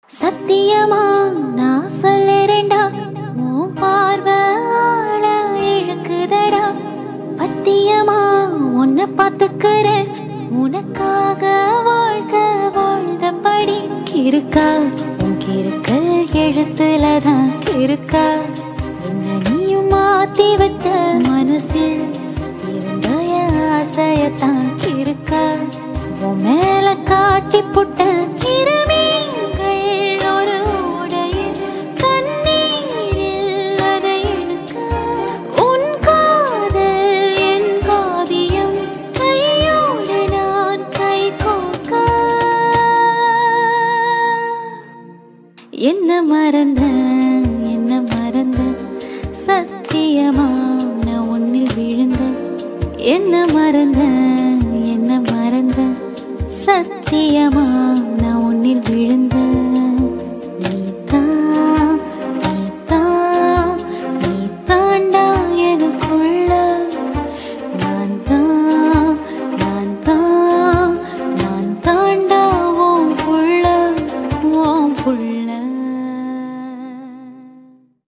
சத்தியமா நான் சொல்லுறேன்டா உன் பார்வை ஆள இழுக்குதடா பத்தியமா உன்னை பார்த்துக்கிறேன் உனக்காக வாழ்க வாழ்ந்தபடி கிறுக்கா உன் கிறுக்க எழுத்துல தான் கிறுக்கா என்ன நீயும் மாத்தி வச்ச மனசில் இருந்த என் ஆசையத்தான் கிறுக்கா உன் மேல காட்டி புட்ட கிருமீன்கள் ஒரு உடையில் கண்ணீரில் அதை எடுக்க உன் காதல் என் காவியம் கையோடு நான் கை கோக்க என்ன மறந்த என்ன மறந்த சத்தியமா நான் உன்னில் விழுந்த என்ன மறந்த என்ன மறந்த சத்தியமா நான் உன்னில் விழுந்த